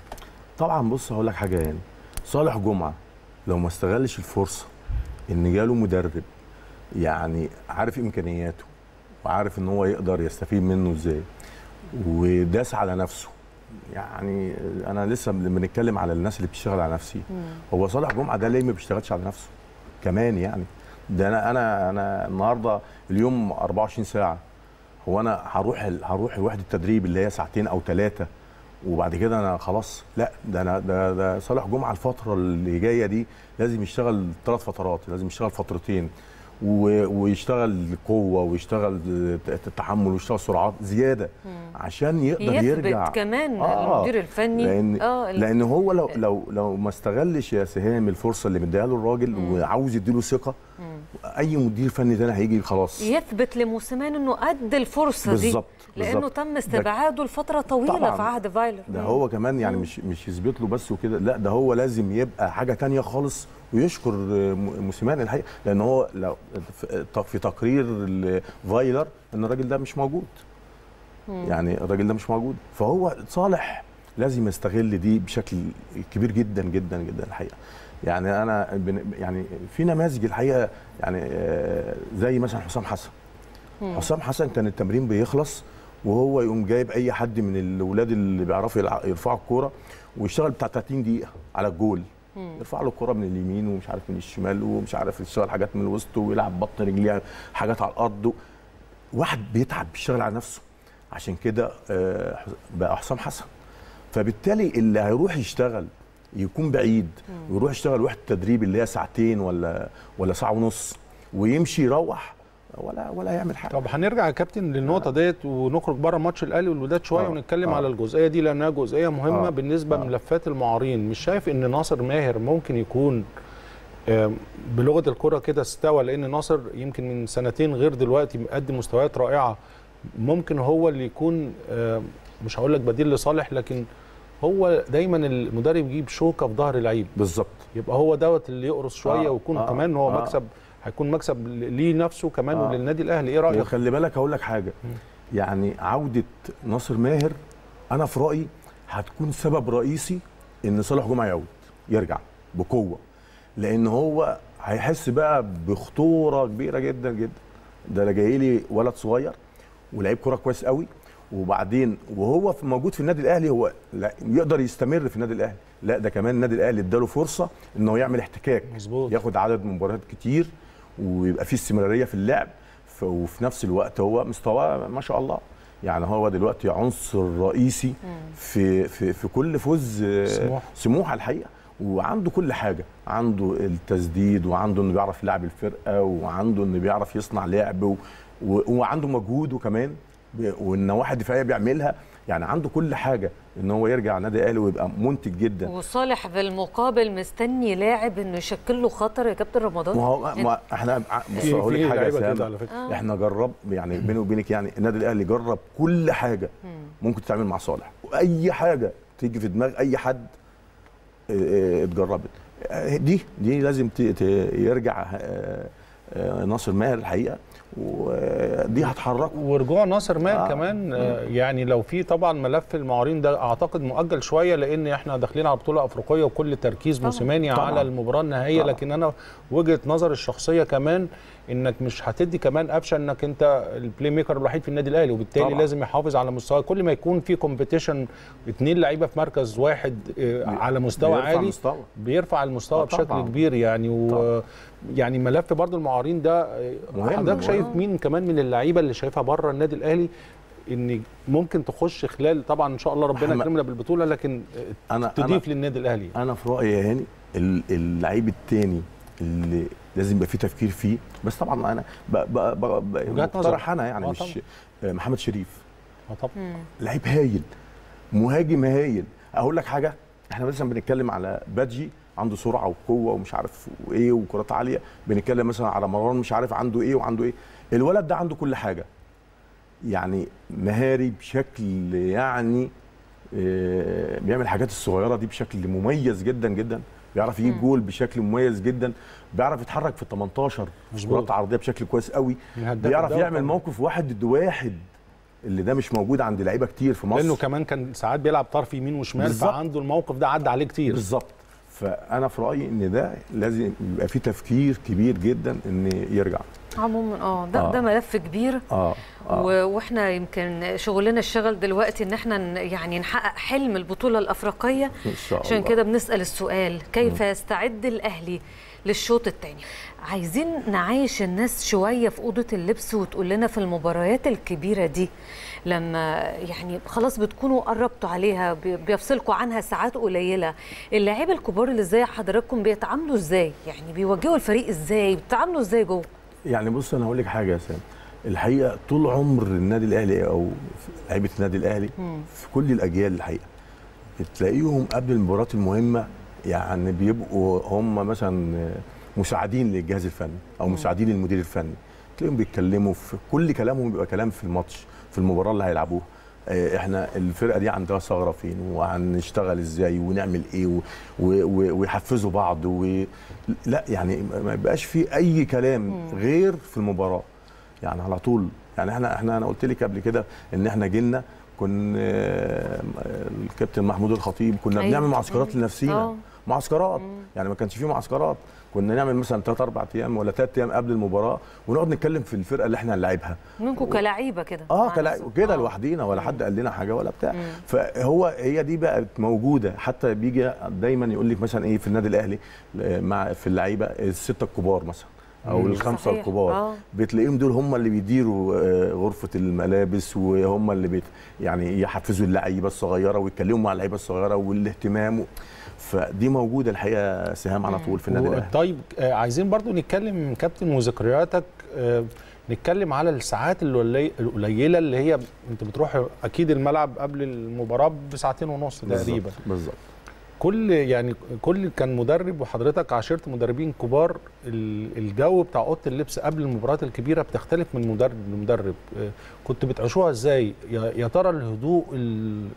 طبعا بص هقول لك حاجه يعني صالح جمعه لو ما استغلش الفرصه ان جاله مدرب يعني عارف امكانياته وعارف ان هو يقدر يستفيد منه ازاي وداس على نفسه يعني انا لسه بنتكلم على الناس اللي بتشتغل على نفسي هو صالح جمعه ده ليه ما بيشتغلش على نفسه كمان يعني ده انا انا انا النهارده اليوم 24 ساعه هو انا هروح ال- هروح وحده التدريب اللي هي ساعتين او ثلاثه وبعد كده انا خلاص لا ده انا ده, ده صالح جمعه الفتره اللي جايه دي لازم يشتغل ثلاث فترات لازم يشتغل فترتين و- ويشتغل قوه ويشتغل التحمل ويشتغل سرعات زياده عشان يقدر يثبت يرجع كمان آه، المدير الفني لان اه ال- لان هو لو لو لو ما استغلش يا سهام الفرصه اللي مديها له الراجل وعاوز يديله ثقه اي مدير فني تاني هيجي خلاص يثبت لموسيماني انه قد الفرصه دي بالظبط لانه بالظبط. تم استبعاده لفتره طويله طبعاً. في عهد فايلر ده هو كمان يعني مش مش يثبت له بس وكده لا ده هو لازم يبقى حاجه تانية خالص ويشكر م- موسيماني الحقيقه لان هو لو في- في تقرير ال- فايلر ان الراجل ده مش موجود يعني الراجل ده مش موجود فهو صالح لازم يستغل دي بشكل كبير جدا جدا جدا الحقيقه يعني انا بن- يعني في نماذج الحقيقه يعني آه، زي مثلا حسام حسن حسام حسن كان التمرين بيخلص وهو يقوم جايب اي حد من الاولاد اللي بيعرفوا يلع- يرفعوا الكوره ويشتغل بتاع 30 دقيقه على الجول يرفع له الكوره من اليمين ومش عارف من الشمال ومش عارف يشتغل حاجات من الوسط ويلعب بطن رجليه حاجات على الارض واحد بيتعب بيشتغل على نفسه عشان كده آه، بقى حسام حسن فبالتالي اللي هيروح يشتغل يكون بعيد ويروح يشتغل وحده تدريب اللي هي ساعتين ولا ولا ساعه ونص ويمشي يروح ولا ولا يعمل حاجه طب هنرجع يا كابتن للنقطه ديت ونخرج بره ماتش الاهلي والوداد شويه آه. ونتكلم آه. على الجزئيه دي لانها جزئيه مهمه آه. بالنسبه آه. لملفات المعارين مش شايف ان ناصر ماهر ممكن يكون آم، بلغه الكره كده استوى لان ناصر يمكن من سنتين غير دلوقتي مقدم مستويات رائعه ممكن هو اللي يكون آم، مش هقول لك بديل لصالح لكن هو دايما المدرب يجيب شوكه في ظهر اللعيب بالظبط يبقى هو دوت اللي يقرص شويه آه. ويكون آه. كمان هو آه. مكسب هيكون مكسب ليه نفسه كمان آه. وللنادي الاهلي ايه رايك وخلي بالك هقول لك حاجه يعني عوده ناصر ماهر انا في رايي هتكون سبب رئيسي ان صالح جمعه يعود يرجع بقوه لان هو هيحس بقى بخطوره كبيره جدا جدا ده انا جاي لي ولد صغير ولعيب كوره كويس قوي وبعدين وهو في موجود في النادي الاهلي هو لا يقدر يستمر في النادي الاهلي لا ده كمان النادي الاهلي اداله فرصه انه يعمل احتكاك مظبوط. ياخد عدد مباريات كتير ويبقى فيه استمراريه في اللعب ف- وفي نفس الوقت هو مستواه ما شاء الله يعني هو دلوقتي عنصر رئيسي في في في كل فوز آه، سموحة. سموحه الحقيقه وعنده كل حاجه عنده التسديد وعنده انه بيعرف يلعب الفرقه وعنده انه بيعرف يصنع لعب و- و- وعنده مجهوده كمان ب- والنواحي الدفاعيه بيعملها يعني عنده كل حاجه ان هو يرجع نادي الاهلي ويبقى منتج جدا وصالح بالمقابل مستني لاعب انه يشكل له خطر يا كابتن رمضان ما هو ما احنا بص في- هقول في لك حاجه يا لعيبة كده سام على فكرة. احنا جرب يعني بيني وبينك يعني النادي الاهلي جرب كل حاجه ممكن تتعمل مع صالح واي حاجه تيجي في دماغ اي حد اه، اه، اتجربت اه، دي دي لازم ت- ت- يرجع اه، اه، ناصر ماهر الحقيقه ودي هتحركه ورجوع ناصر ماهر آه. آه. كمان آه يعني لو في طبعا ملف المعارين ده اعتقد مؤجل شويه لان احنا داخلين على بطوله افريقيه وكل تركيز موسيماني طبعاً. على المباراه النهائيه طبعاً. لكن انا وجهه نظري الشخصيه كمان انك مش هتدي كمان قفشه انك انت البلاي ميكر الوحيد في النادي الاهلي وبالتالي طبعاً. طبعا. لازم يحافظ على مستوى كل ما يكون في كومبيتيشن اثنين لعيبه في مركز واحد آه على مستوى بيرفع عالي مستوى. بيرفع المستوى آه بشكل طبعاً. كبير يعني و يعني ملف برضو المعارين ده آه، مهم، حضرتك مهم. شايف مين كمان من اللعيبه اللي شايفها بره النادي الاهلي ان ممكن تخش خلال طبعا ان شاء الله ربنا أحمد- يكرمنا بالبطوله لكن آه، أنا- تضيف للنادي الاهلي انا في رايي يا هاني ال- اللعيب التاني اللي لازم يبقى فيه تفكير فيه بس طبعا انا ب- ب- ب- ب- وجهات نظر. مقترح انا يعني آه مش طبعاً. آه، محمد شريف آه طبعا لعيب هايل مهاجم هايل اقول لك حاجه احنا مثلا بنتكلم على بادجي عنده سرعه وقوه ومش عارف وايه وكرات عاليه بنتكلم مثلا على مروان مش عارف عنده ايه وعنده ايه الولد ده عنده كل حاجه يعني مهاري بشكل يعني آه، بيعمل الحاجات الصغيره دي بشكل مميز جدا جدا بيعرف يجيب جول بشكل مميز جدا بيعرف يتحرك في ال 18 مظبوط. كرات عرضيه بشكل كويس قوي من هداف بيعرف الدوري يعمل طبعاً. موقف واحد ضد واحد اللي ده مش موجود عند لعيبه كتير في مصر لانه كمان كان ساعات بيلعب طرف يمين وشمال بالظبط. فعنده الموقف ده عدى عليه كتير بالظبط فانا في رايي ان ده لازم يبقى فيه تفكير كبير جدا ان يرجع عموما اه ده آه. ده ملف كبير اه اه و- واحنا يمكن شغلنا الشغل دلوقتي ان احنا ن- يعني نحقق حلم البطوله الافريقيه ان شاء الله عشان كده بنسال السؤال كيف يستعد الاهلي للشوط الثاني عايزين نعايش الناس شويه في اوضه اللبس وتقول لنا في المباريات الكبيره دي لما يعني خلاص بتكونوا قربتوا عليها بي- بيفصلكوا عنها ساعات قليله اللاعيبه الكبار اللي زي حضراتكم بيتعاملوا ازاي يعني بيواجهوا الفريق ازاي بيتعاملوا ازاي جوه يعني بص انا هقول لك حاجه يا سام الحقيقه طول عمر النادي الاهلي او لعيبه النادي الاهلي في كل الاجيال الحقيقه تلاقيهم قبل المباريات المهمه يعني بيبقوا هم مثلا مساعدين للجهاز الفني او مساعدين للمدير الفني تلاقيهم بيتكلموا في كل كلامهم بيبقى كلام في الماتش في المباراه اللي هيلعبوها آه، احنا الفرقه دي عندها ثغره فين وهنشتغل ازاي ونعمل ايه و- و- و- ويحفزوا بعض و... لا يعني ما يبقاش في اي كلام غير في المباراه يعني على طول يعني احنا احنا انا قلت لك قبل كده ان احنا جينا كنا آه، الكابتن محمود الخطيب كنا أيوة. بنعمل معسكرات مم. لنفسينا آه. معسكرات يعني ما كانش فيه معسكرات كنا نعمل مثلا ثلاث اربع ايام ولا ثلاث ايام قبل المباراه ونقعد نتكلم في الفرقه اللي احنا هنلاعبها منكم كلعيبه كده اه مع كلا نفسكم. كده آه. لوحدينا ولا حد قال لنا حاجه ولا بتاع فهو هي دي بقت موجوده حتى بيجي دايما يقول لك مثلا ايه في النادي الاهلي آه، مع في اللعيبه السته الكبار مثلا او مم. الخمسه صحيح. الكبار آه. بتلاقيهم دول هم اللي بيديروا آه، غرفه الملابس وهم اللي بيت يعني يحفزوا اللعيبه الصغيره ويتكلموا مع اللعيبه الصغيره والاهتمام فدي موجوده الحقيقه سهام على طول في النادي و- الاهلي طيب آه، عايزين برضو نتكلم كابتن وذكرياتك آه، نتكلم على الساعات القلي- القليله اللي هي انت بتروح اكيد الملعب قبل المباراه بساعتين ونص تقريبا بالظبط بالظبط كل يعني كل كان مدرب وحضرتك عاشرت مدربين كبار ال- الجو بتاع اوضه اللبس قبل المباريات الكبيره بتختلف من مدرب لمدرب آه، كنت بتعيشوها ازاي يا يا ترى الهدوء ال-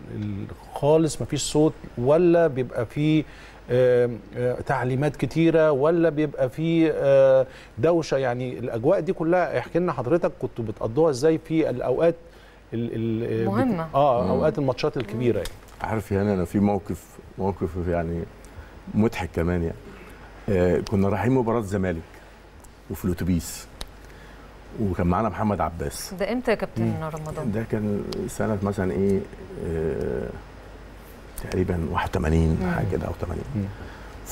الخالص مفيش صوت ولا بيبقى فيه آه، آه، تعليمات كتيره ولا بيبقى فيه آه، دوشه يعني الاجواء دي كلها احكي لنا حضرتك كنتوا بتقضوها ازاي في الاوقات ال- ال- مهمة. اه اوقات الماتشات الكبيره يعني. عارف يعني انا في موقف موقف يعني مضحك كمان يعني آه كنا رايحين مباراه الزمالك وفي الاتوبيس وكان معانا محمد عباس ده امتى يا كابتن رمضان ده كان سنه مثلا ايه آه تقريبا 81 حاجه كده او 80 مم.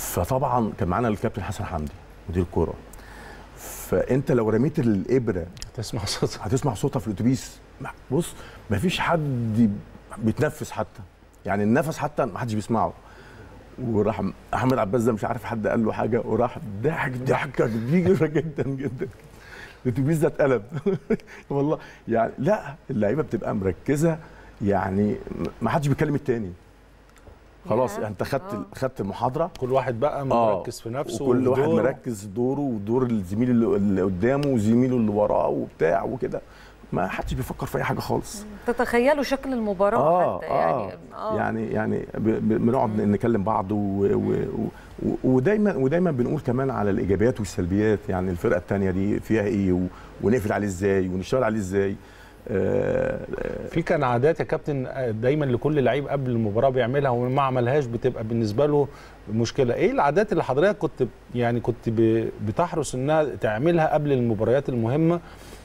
فطبعا كان معانا الكابتن حسن حمدي مدير كوره فانت لو رميت الابره تسمع صوت هتسمع صوتها في الاتوبيس ما- بص مفيش حد بيتنفس حتى يعني النفس حتى ما حدش بيسمعه وراح احمد عباس ده مش عارف حد قال له حاجه وراح ضحك ضحكه كبيره جدا جدا الاتوبيس ده اتقلب والله يعني لا اللعيبه بتبقى مركزه يعني ما حدش بيكلم التاني خلاص ياه. يعني انت خدت آه. خدت المحاضره كل واحد بقى آه، مركز في نفسه وكل وفي واحد دوره. مركز دوره ودور الزميل اللي, اللي قدامه وزميله اللي وراه وبتاع وكده ما حدش بيفكر في اي حاجه خالص تتخيلوا شكل المباراه اه حتى اه يعني آه. يعني يعني ب- ب- بنقعد نكلم بعض و و و ودايما ودايما بنقول كمان على الايجابيات والسلبيات يعني الفرقه الثانيه دي فيها ايه و- ونقفل عليه ازاي ونشتغل عليه ازاي آه آه، في كان عادات يا كابتن آه، دايما لكل لعيب قبل المباراه بيعملها وما عملهاش بتبقى بالنسبه له مشكله ايه العادات اللي حضرتك كنت يعني كنت ب- بتحرص انها تعملها قبل المباريات المهمه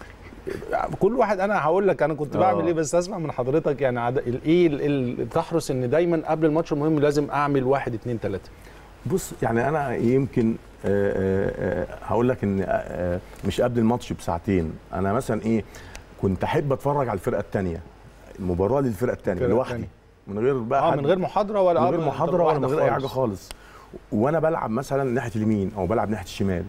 كل واحد انا هقول لك انا كنت آه. بعمل ايه بس اسمع من حضرتك يعني عاد- ال- ايه ال- ال- تحرص ان دايما قبل الماتش المهم لازم اعمل واحد اتنين تلاته بص يعني انا يمكن آه، آه، آه، هقول لك ان آه، آه، مش قبل الماتش بساعتين انا مثلا ايه كنت احب اتفرج على الفرقه الثانيه المباراه للفرقه الثانيه الفرقة لوحدي التانية. من غير بقى اه حد- من غير محاضره ولا من آه، غير طب محاضره ولا واحدة من غير اي حاجه خالص. خالص وانا بلعب مثلا ناحيه اليمين او بلعب ناحيه الشمال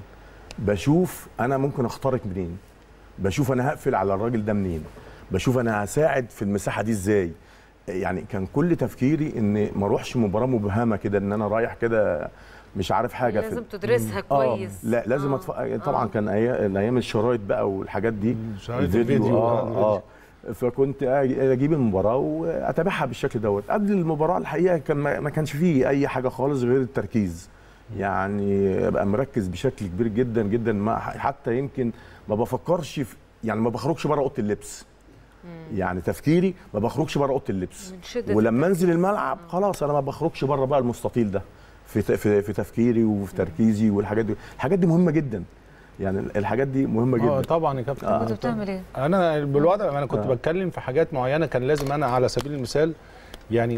بشوف انا ممكن اخترق منين بشوف انا هقفل على الراجل ده منين بشوف انا هساعد في المساحه دي ازاي يعني كان كل تفكيري ان ما اروحش مباراه مبهمه كده ان انا رايح كده مش عارف حاجه في لازم تدرسها آه، كويس لا لازم آه. أتف... طبعا كان ايام ايام الشرايط بقى والحاجات دي شرايط الفيديو، اه آه، اه فكنت أجي- اجيب المباراه واتابعها بالشكل دوت قبل المباراه الحقيقه كان ما ما كانش فيه اي حاجه خالص غير التركيز يعني ابقى مركز بشكل كبير جدا جدا ما حتى يمكن ما بفكرش في يعني ما بخرجش بره اوضه اللبس يعني تفكيري ما بخرجش بره اوضه اللبس من شدة ولما انزل الملعب خلاص انا ما بخرجش بره بقى المستطيل ده في ت- في في تفكيري وفي تركيزي والحاجات دي الحاجات دي مهمه جدا يعني الحاجات دي مهمه اه جدا طبعا يا كابتن آه. كنت بتعمل ايه؟ انا بالوضع انا كنت آه. بتكلم في حاجات معينه كان لازم انا على سبيل المثال يعني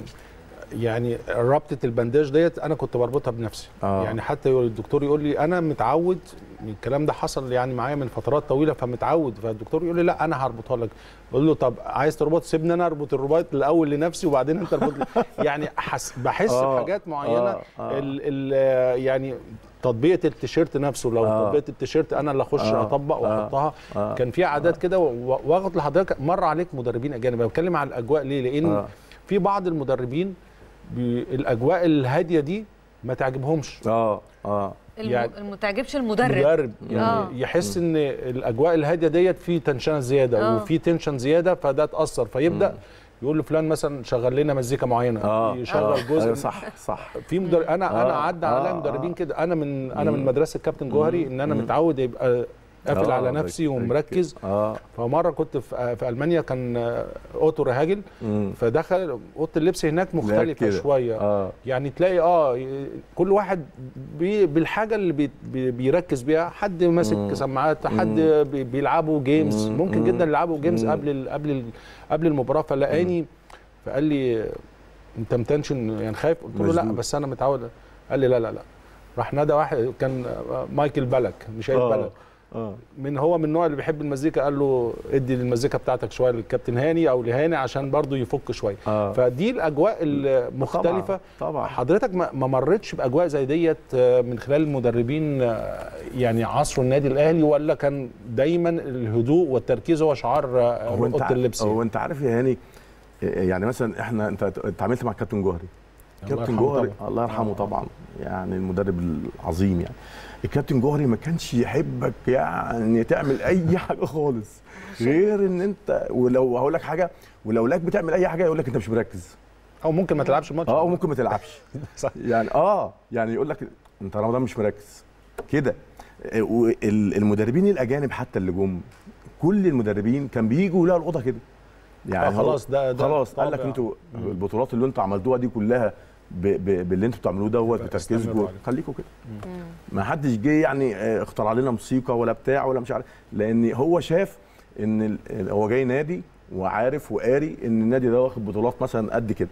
يعني ربطه البنداج ديت انا كنت بربطها بنفسي آه. يعني حتى الدكتور يقول لي انا متعود الكلام ده حصل يعني معايا من فترات طويله فمتعود فالدكتور يقول لي لا انا هربطها لك بقول له طب عايز تربط سيبني انا اربط الرباط الاول لنفسي وبعدين انت اربط لي يعني حس بحس آه. بحاجات معينه آه. آه. ال ال يعني تطبيقه التيشيرت نفسه لو آه. طبقت التيشيرت انا اللي اخش آه. اطبق آه. واحطها آه. كان في عادات كده و- واخد لحضرتك مر عليك مدربين اجانب أنا بتكلم على الاجواء ليه لان آه. في بعض المدربين بي- الاجواء الهاديه دي ما تعجبهمش اه اه الم... يعني- الم... تعجبش المدرب مدرب يعني آه. يحس ان الاجواء الهاديه ديت في تنشن زياده آه. وفي تنشن زياده فده تاثر فيبدا يقول لفلان مثلا شغل لنا مزيكا معينه اه يشغل جزء أيوة صح صح في مدرب انا آه، انا عدى عليا آه، مدربين آه. كده انا من انا من مم. مدرسه كابتن جوهري ان انا مم. متعود يبقى قافل آه، على نفسي رك- ومركز اه فمره كنت في في المانيا كان آه، اوتو رهاجل مم. فدخل اوضه اللبس هناك لا مختلفه كده. شويه اه يعني تلاقي اه ي- كل واحد بي بالحاجه اللي بي بي بيركز بيها حد ماسك مم. سماعات حد مم. بي بيلعبوا جيمز مم. ممكن مم. جدا يلعبوا جيمز مم. قبل ال قبل ال قبل المباراه فلقاني فقال لي انت متنشن يعني خايف قلت له لا مشدود. بس انا متعود قال لي لا لا لا راح نادى واحد كان مايكل بالك مش قايل آه. بالك اه من هو من النوع اللي بيحب المزيكا قال له ادي المزيكا بتاعتك شويه للكابتن هاني او لهاني عشان برضه يفك شويه اه فدي الاجواء المختلفه طبعا طبعا حضرتك ما ما مرتش باجواء زي ديت آه، من خلال المدربين آه، يعني عصر النادي الاهلي ولا كان دايما الهدوء والتركيز هو شعار آه، هو انت اوضه اللبس هو يعني. انت عارف يا هاني يعني مثلا احنا انت اتعاملت مع كابتن جوهري الله كابتن يرحمه جوهري طبعاً. الله يرحمه آه. طبعا يعني المدرب العظيم يعني الكابتن جوهري ما كانش يحبك يعني تعمل اي حاجه خالص غير ان انت ولو هقول لك حاجه ولو لك بتعمل اي حاجه يقول لك انت مش مركز او ممكن ما تلعبش ماتش اه وممكن ما تلعبش صح. يعني اه يعني يقول لك انت رمضان مش مركز كده آه، وال- المدربين الاجانب حتى اللي جم كل المدربين كان بييجوا يلاقوا الاوضه كده آه، خلاص ده- ده خلاص قال لك طابع. انتوا البطولات اللي انتوا عملتوها دي كلها ب ب باللي انتوا بتعملوه دوت يبقى بتركيزكم استمروا عليه. خليكم كده ما حدش جه يعني آه، اخترع لنا موسيقى ولا بتاع ولا مش عارف لان هو شاف ان ال- هو جاي نادي وعارف وقاري ان النادي ده واخد بطولات مثلا قد كده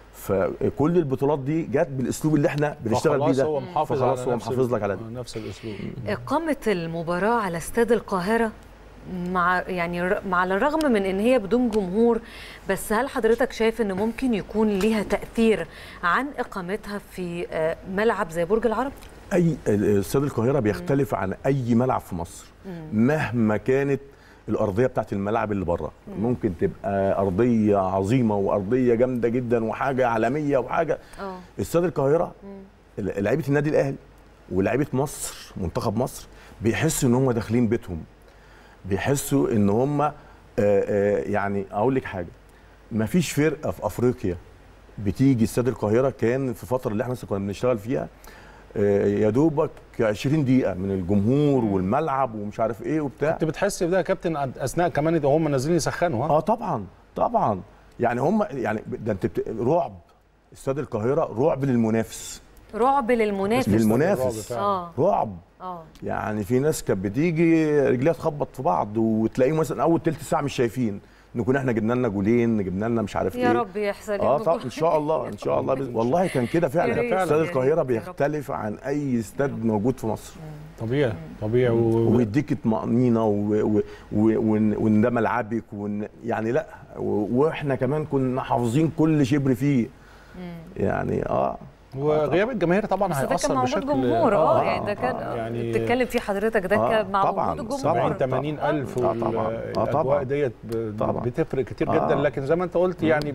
فكل البطولات دي جت بالاسلوب اللي احنا بنشتغل بيه فخلاص ده هو محافظ فخلاص على هو نفس محافظ ال- لك على ده آه، نفس الاسلوب إقامة المباراة على استاد القاهرة مع يعني ر- مع الرغم من ان هي بدون جمهور بس هل حضرتك شايف ان ممكن يكون ليها تاثير عن اقامتها في آه، ملعب زي برج العرب اي استاد القاهره بيختلف عن اي ملعب في مصر مهما كانت الارضيه بتاعت الملاعب اللي بره ممكن تبقى ارضيه عظيمه وارضيه جامده جدا وحاجه عالميه وحاجه اه استاد القاهره لعيبه النادي الاهلي ولاعيبه مصر منتخب مصر بيحسوا ان هم داخلين بيتهم بيحسوا ان هم آه، آه، يعني اقول لك حاجه ما فيش فرقه في افريقيا بتيجي استاد القاهره كان في الفتره اللي احنا مثلا كنا بنشتغل فيها آه، يا دوبك 20 دقيقه من الجمهور والملعب ومش عارف ايه وبتاع انت بتحس بده يا كابتن اثناء كمان ده هم نازلين يسخنوا ها اه طبعا طبعا يعني هم يعني ده انت بت... رعب استاد القاهره رعب للمنافس رعب للمنافس للمنافس الرعب اه رعب اه يعني في ناس كانت بتيجي رجليها تخبط في بعض وتلاقيهم مثلا اول تلت ساعه مش شايفين نكون احنا جبنا لنا جولين جبنا لنا مش عارف يا ايه رب يحصل اه إنه طبعا ان شاء الله ان شاء الله بإذن- والله كان كده يا فعلا ريت، استاد يا ريت، القاهره يا رب. بيختلف عن اي استاد موجود في مصر طبيعي طبيعي و... ويديك طمأنينة و- و- و- وان وإن ده ملعبك وإن يعني لا و- واحنا كمان كنا حافظين كل شبر فيه يعني اه وغياب الجماهير طبعا بس ده كان هيأثر موجود بشكل جمهور اه آه، يعني ده كان آه، يعني- بتتكلم فيه حضرتك ده آه، كان مع طبعاً، وجود الجمهور 70 طبعاً. 80 الف آه، طبعاً. آه، والاجواء طبعاً. ديت ب- طبعاً. بتفرق كتير آه. جدا لكن زي ما انت قلت يعني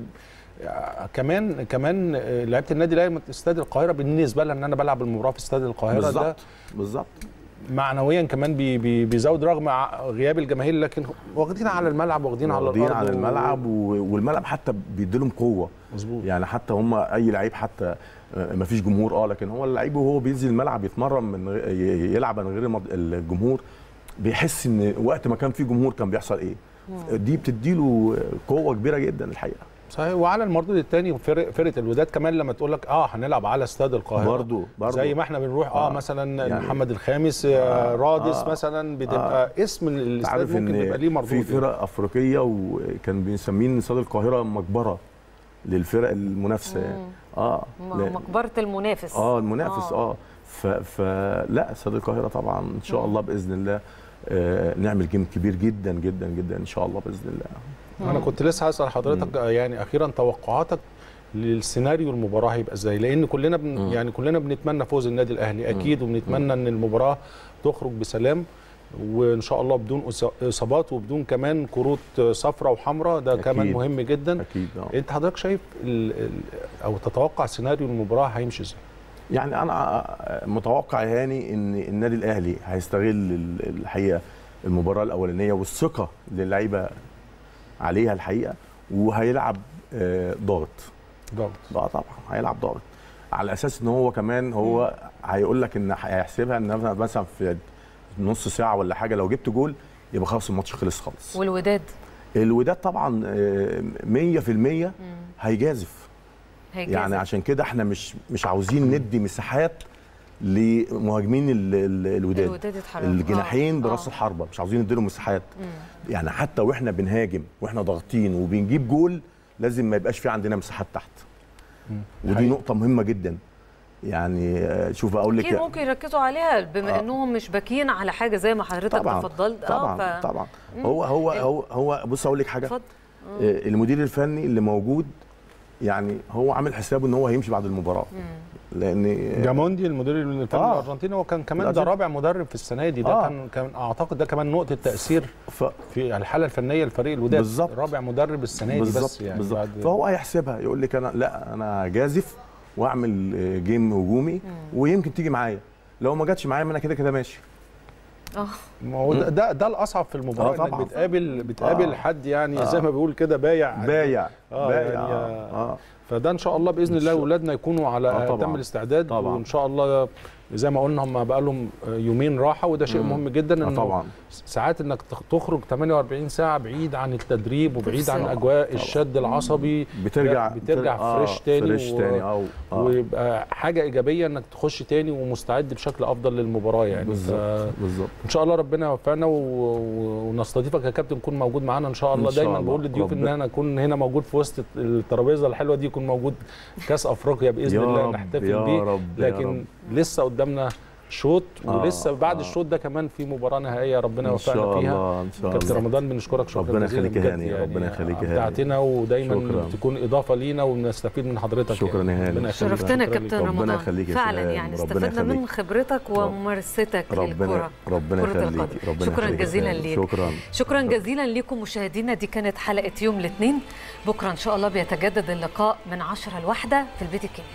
آه، كمان كمان آه، لعيبه النادي الاهلي في استاد القاهره بالنسبه لها ان انا بلعب المباراه في استاد القاهره ده بالظبط بالظبط معنويا كمان بي بي بيزود رغم ع- غياب الجماهير لكن واخدين على الملعب واخدين على واخدين الارض على و- الملعب و- والملعب حتى بيديلهم قوه مظبوط يعني حتى هم اي لعيب حتى ما فيش جمهور اه لكن هو اللعيب وهو بينزل الملعب يتمرن من غير- ي- يلعب من غير المض- الجمهور بيحس ان وقت ما كان في جمهور كان بيحصل ايه دي بتديله قوه كبيره جدا الحقيقه صحيح وعلى المردود الثاني فرق فرقه الوداد كمان لما تقول لك اه هنلعب على استاد القاهره برضو برضو زي ما احنا بنروح اه, آه. مثلا يعني- محمد الخامس آه رادس آه. مثلا بتبقى اسم انت الاستاد عارف ممكن بيبقى ليه ان مردود في فرق افريقيه وكان بيسمين استاد القاهره مقبره للفرق المنافسه يعني اه م- لا- مقبره المنافس اه المنافس آه. اه ف... فلا استاد القاهره طبعا ان شاء الله باذن الله آه نعمل جيم كبير جدا جدا جدا ان شاء الله باذن الله انا كنت لسه هسال حضرتك آه، يعني اخيرا توقعاتك للسيناريو المباراه هيبقى ازاي لان كلنا بن مم. يعني كلنا بنتمنى فوز النادي الاهلي اكيد وبنتمنى ان المباراه تخرج بسلام وان شاء الله بدون إص- اصابات وبدون كمان كروت صفراء وحمراء ده أكيد. كمان مهم جدا اكيد اه انت حضرتك شايف ال ال او تتوقع سيناريو المباراه هيمشي ازاي يعني انا متوقع يا هاني ان النادي الاهلي هيستغل ال- الحقيقه المباراه الاولانيه والثقه اللي اللعيبه عليها الحقيقه وهيلعب آه، ضاغط ضغط اه طبعا هيلعب ضاغط على اساس ان هو كمان هو هيقول لك ان هيحسبها ان أنا مثلا في نص ساعه ولا حاجه لو جبت جول يبقى خلاص الماتش خلص خالص والوداد الوداد طبعا آه، 100% هيجازف هيجازف. يعني عشان كده احنا مش مش عاوزين ندي مساحات لمهاجمين ال- ال- الوداد الوداد يتحركوا. الجناحين آه. براس آه. الحربه مش عاوزين نديلهم مساحات مم. يعني حتى واحنا بنهاجم واحنا ضاغطين وبنجيب جول لازم ما يبقاش في عندنا مساحات تحت ودي حقيقي. نقطه مهمه جدا يعني آه، شوف اقول اكيد لك ممكن يركزوا عليها بما آه. انهم مش باكين على حاجه زي ما حضرتك طبعا تفضلت طبعا اه ف... طبعا هو هو هو هو بص اقول لك حاجه اتفضل آه، المدير الفني اللي موجود يعني هو عامل حسابه ان هو هيمشي بعد المباراه لان جاموندي المدير الفني آه. الارجنتيني هو كان كمان ده الأرجنتين. رابع مدرب في السنه دي ده آه. كان كان اعتقد ده كمان نقطه تاثير ف... في الحاله الفنيه لفريق الوداد بالظبط. رابع مدرب السنه دي بس بالظبط يعني بالظبط بعد فهو هيحسبها يقول لك انا لا انا جازف واعمل آه، جيم هجومي ويمكن تيجي معايا لو ما جاتش معايا ما انا كده كده ماشي اه ما هو ده, ده ده الاصعب في المباراه آه انك طبعاً. بتقابل بتقابل آه. حد يعني آه. زي ما بيقول كده بايع بايع آه، بايع يعني، آه. آه. فده ان شاء الله باذن إن الله شاء- اولادنا يكونوا على آه، طبعاً. تم الاستعداد طبعاً. وان شاء الله زي ما قلنا هم بقى لهم يومين راحه وده شيء مم. مهم جدا آه انه طبعا ساعات انك تخ- تخرج 48 ساعه بعيد عن التدريب وبعيد عن تفصل. اجواء طبعاً. الشد العصبي بترجع بترجع آه فريش تاني فريش و- تاني أو آه. ويبقى حاجه ايجابيه انك تخش تاني ومستعد بشكل افضل للمباراه يعني ف- بالظبط بالظبط ان شاء الله ربنا يوفقنا و... و- ونستضيفك يا كابتن تكون موجود معانا ان شاء الله إن شاء دايما الله. بقول للضيوف ان ربنا- انا اكون هنا موجود في وسط الترابيزه الحلوه دي يكون موجود كاس افريقيا باذن يا الله رب، نحتفل يا بيه رب، يا لكن رب. لسه قدامنا شوط آه، ولسه بعد آه. الشوط ده كمان في مباراه نهائيه ربنا ان شاء يوفقنا فيها الله ان شاء كابتن الله رمضان بنشكرك شكرا ربنا جزيلا يخليك يا بجد هاني، ربنا يخليك يا هاني. ابدعتنا ودايما شكرا. تكون اضافه لينا ونستفيد من حضرتك شكرا يا هاني. ربنا يخليك. شرفتنا شكرا كابتن ليك. ربنا رمضان يخليك يا فعلا سلام. يعني ربنا استفدنا من يخليك. خبرتك وممارستك ربنا للكره ربنا كرة يخليك القدم. ربنا شكرا يخليك يا جزيلا هاني. ليك. شكرا شكرا جزيلا لكم مشاهدينا دي كانت حلقه يوم الاثنين بكره ان شاء الله بيتجدد اللقاء من 10 لواحدة في البيت الكبير